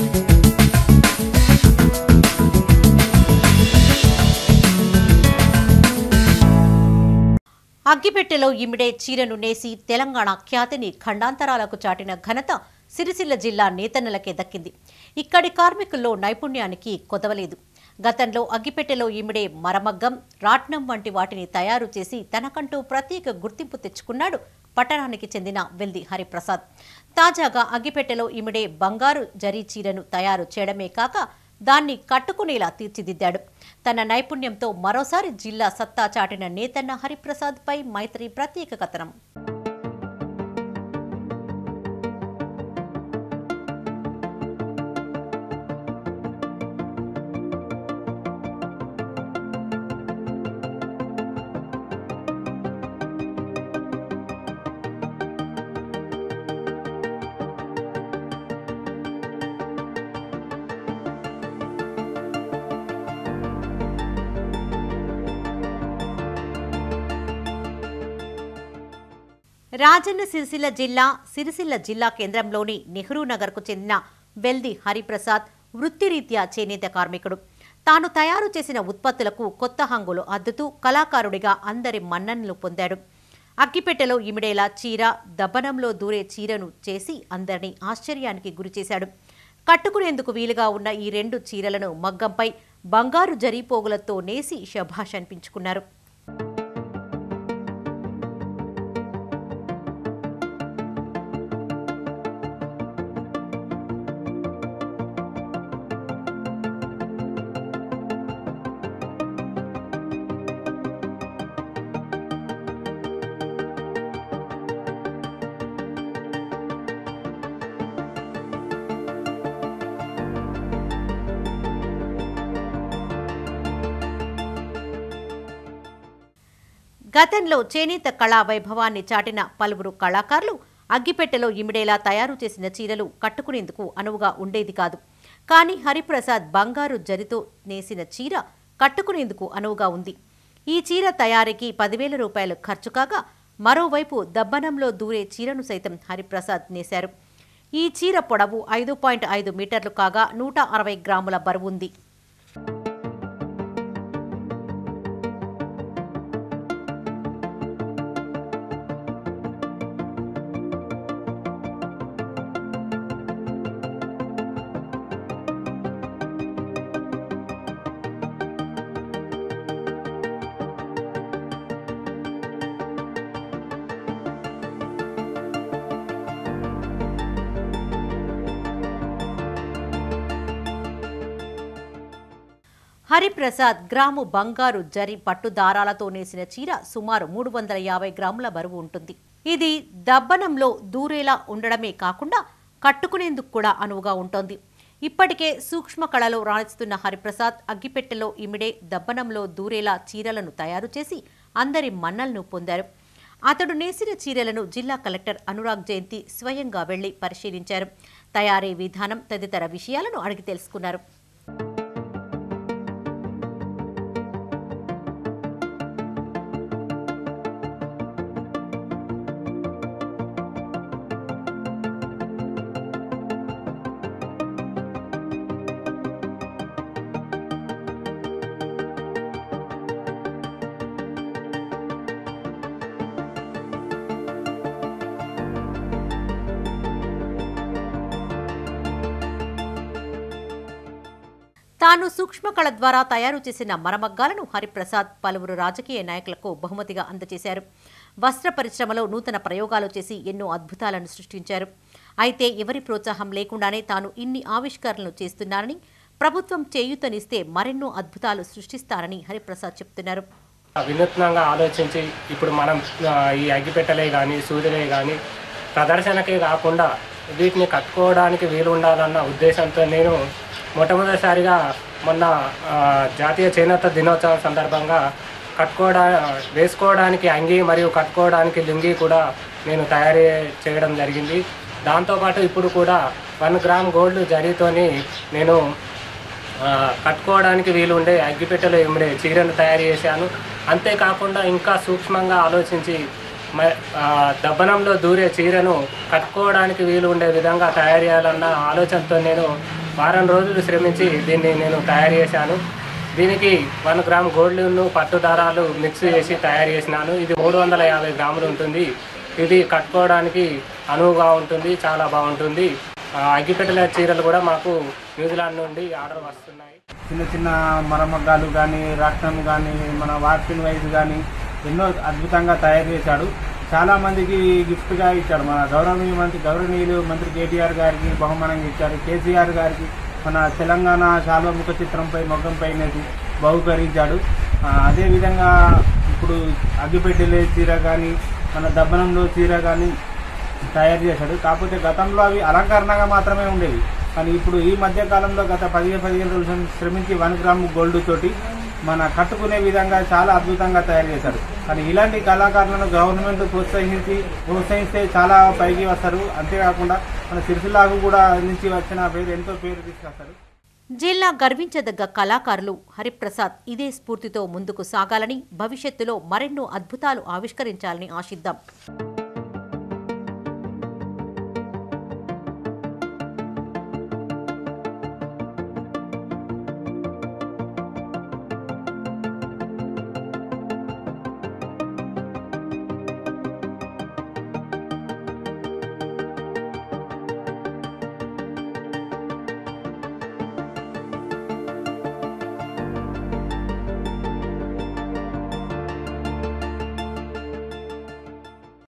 అగ్గిపెట్టెలో ఇమిడే చీరను నేసి తెలంగాణ ఖ్యాతిని ఖండాంతరాలకు చాటిన ఘనత సిరిసిల్ల జిల్లా నేతన్నలకే దక్కింది ఇక్కడి కార్మికుల్లో నైపుణ్యానికి కొదవలేదు గతంలో అగ్గిపెట్టెలో ఇమిడే మరమగ్గం రాట్నం వంటి వాటిని తయారు చేసి తనకంటూ ప్రత్యేక గుర్తింపు తెచ్చుకున్నాడు పట్టణానికి చెందిన వెల్ది హరిప్రసాద్ తాజాగా అగ్గిపెట్టెలో ఇమిడే బంగారు జరీ చీరను తయారు చేయడమే కాక దాన్ని కట్టుకునేలా తీర్చిదిద్దాడు తన నైపుణ్యంతో మరోసారి జిల్లా సత్తా చాటిన నేతన్న హరిప్రసాద్ పై మైత్రి ప్రత్యేక కథనం రాజన్న సిరిసిల్ల జిల్లా సిరిసిల్ల జిల్లా కేంద్రంలోని నెహ్రూ నగర్కు చెందిన వెల్ది హరిప్రసాద్ వృత్తిరీత్యా చేనేత కార్మికుడు తాను తయారు చేసిన ఉత్పత్తులకు కొత్త హంగులు అద్దుతూ కళాకారుడిగా అందరి మన్ననలు పొందాడు అగ్గిపెట్టెలో ఇమిడేలా చీర దబ్బనంలో దూరే చీరను చేసి అందరినీ ఆశ్చర్యానికి గురిచేశాడు కట్టుకునేందుకు వీలుగా ఉన్న ఈ రెండు చీరలను మగ్గంపై బంగారు జరీపోగులతో నేసి శభాష్ అనిపించుకున్నారు గతంలో చేనేత కళా వైభవాన్ని చాటిన పలువురు కళాకారులు అగ్గిపెట్టెలో ఇమిడేలా తయారు చేసిన చీరలు కట్టుకునేందుకు అనువుగా ఉండేది కాదు కానీ హరిప్రసాద్ బంగారు జరితో నేసిన చీర కట్టుకునేందుకు అనువుగా ఉంది ఈ చీర తయారీకి పదివేల రూపాయలు ఖర్చు కాగా మరోవైపు దబ్బనంలో దూరే చీరను సైతం హరిప్రసాద్ నేశారు ఈ చీర పొడవు ఐదు పాయింట్ ఐదు మీటర్లు కాగా నూట అరవై గ్రాముల బరువుంది హరిప్రసాద్ గ్రాము బంగారు జరి పట్టు దారాలతో నేసిన చీర సుమారు మూడు వందల యాభై గ్రాముల బరువు ఉంటుంది ఇది దబ్బనంలో దూరేలా ఉండడమే కాకుండా కట్టుకునేందుకు కూడా అనువుగా ఉంటుంది ఇప్పటికే సూక్ష్మ కళలో రాణిస్తున్న హరిప్రసాద్ అగ్గిపెట్టెలో ఇమిడే దబ్బనంలో దూరేలా చీరలను తయారు చేసి అందరి మన్నలను పొందారు అతడు నేసిన చీరలను జిల్లా కలెక్టర్ అనురాగ్ జయంతి స్వయంగా వెళ్లి పరిశీలించారు తయారీ విధానం తదితర విషయాలను అడిగి తెలుసుకున్నారు తాను సూక్ష్మకళ ద్వారా తయారు చేసిన మరమగ్గాలను హరిప్రసాద్ పలువురు రాజకీయ నాయకులకు బహుమతిగా అందజేశారు వస్త్ర పరిశ్రమలో నూతన ప్రయోగాలు చేసి ఎన్నో అద్భుతాలను సృష్టించారు అయితే ఎవరి ప్రోత్సాహం లేకుండానే తాను ఇన్ని ఆవిష్కరణలు చేస్తున్నానని ప్రభుత్వం చేయూతనిస్తే మరెన్నో అద్భుతాలు సృష్టిస్తారని హరిప్రసాద్ చెప్తున్నారు వినూత్నంగా ఆలోచించి ఇప్పుడు మనం ఆ, ఈ అగ్గిపెట్టలే కానీ సూదిలే కానీ ప్రదర్శనకే కాకుండా వీటిని కట్టుకోవడానికి వీలు ఉండాలన్న ఉద్దేశంతో నేను మొట్టమొదటిసారిగా మొన్న ఆ, జాతీయ చేనేత దినోత్సవం సందర్భంగా కట్టుకోవడా వేసుకోవడానికి అంగి మరియు కట్టుకోవడానికి లుంగి కూడా నేను తయారు చేయడం జరిగింది దాంతోపాటు ఇప్పుడు కూడా వన్ గ్రామ్ గోల్డ్ జరీతోని నేను ఆ, కట్టుకోవడానికి వీలు ఉండే అగ్గిపెట్టెలో ఇమిడే చీరను తయారు చేశాను అంతేకాకుండా ఇంకా సూక్ష్మంగా ఆలోచించి మ- ఆ, దబ్బనంలో దూరే చీరను కట్టుకోవడానికి వీలు ఉండే విధంగా తయారు చేయాలన్న ఆలోచనతో నేను వారం రోజులు శ్రమించి దీన్ని నేను తయారు చేశాను దీనికి వన్ గ్రామ్ గోల్డ్ను పట్టు దారాలు మిక్స్ చేసి తయారు చేసినాను ఇది మూడు వందల యాభై గ్రాములు ఉంటుంది ఇది కట్టుకోవడానికి అనువుగా ఉంటుంది చాలా బాగుంటుంది ఆ, అగ్గిపెట్టెల చీరలు కూడా మాకు న్యూజిలాండ్ నుండి ఆర్డర్ వస్తున్నాయి చిన్న చిన్న మరమగ్గాలు కానీ రక్తం కానీ మన వార్పిన్ వైజ్ కానీ ఎన్నో అద్భుతంగా తయారు చేశాడు చాలా మందికి గిఫ్ట్గా ఇచ్చాడు మన గౌరవనీయ మంత్రి గౌరవనీయులు మంత్రి కేటీఆర్ గారికి బహుమానంగా ఇచ్చారు కేసీఆర్ గారికి మన తెలంగాణ శాల్వముఖ చిత్రంపై మొగ్గంపై అనేది బహుకరించాడు ఆ, అదేవిధంగా ఇప్పుడు అగ్గిపెట్టెలే చీర కానీ మన దబ్బనంలో చీర కానీ తయారు చేశాడు కాకపోతే గతంలో అవి అలంకరణగా మాత్రమే ఉండేవి కానీ ఇప్పుడు ఈ మధ్య కాలంలో గత పదిహేను పదిహేను రోజులు శ్రమించి వన్ గ్రామ్ గోల్డ్ తోటి మన కట్టుకునే విధంగా చాలా అద్భుతంగా తయారు చేశారు కానీ ఇలాంటి కళాకారులను గవర్నమెంట్ ప్రోత్సహించి ప్రోత్సహిస్తే చాలా పైకి వస్తారు అంతేకాకుండా మన సిరిసిల్లాకు కూడా నుంచి వచ్చిన పేరు ఎంతో పేరు తీసుకొస్తారు జిల్లా గర్వించదగ్గ కళాకారులు హరిప్రసాద్ ఇదే స్ఫూర్తితో ముందుకు సాగాలని భవిష్యత్తులో మరెన్నో అద్భుతాలు ఆవిష్కరించాలని ఆశిద్దాం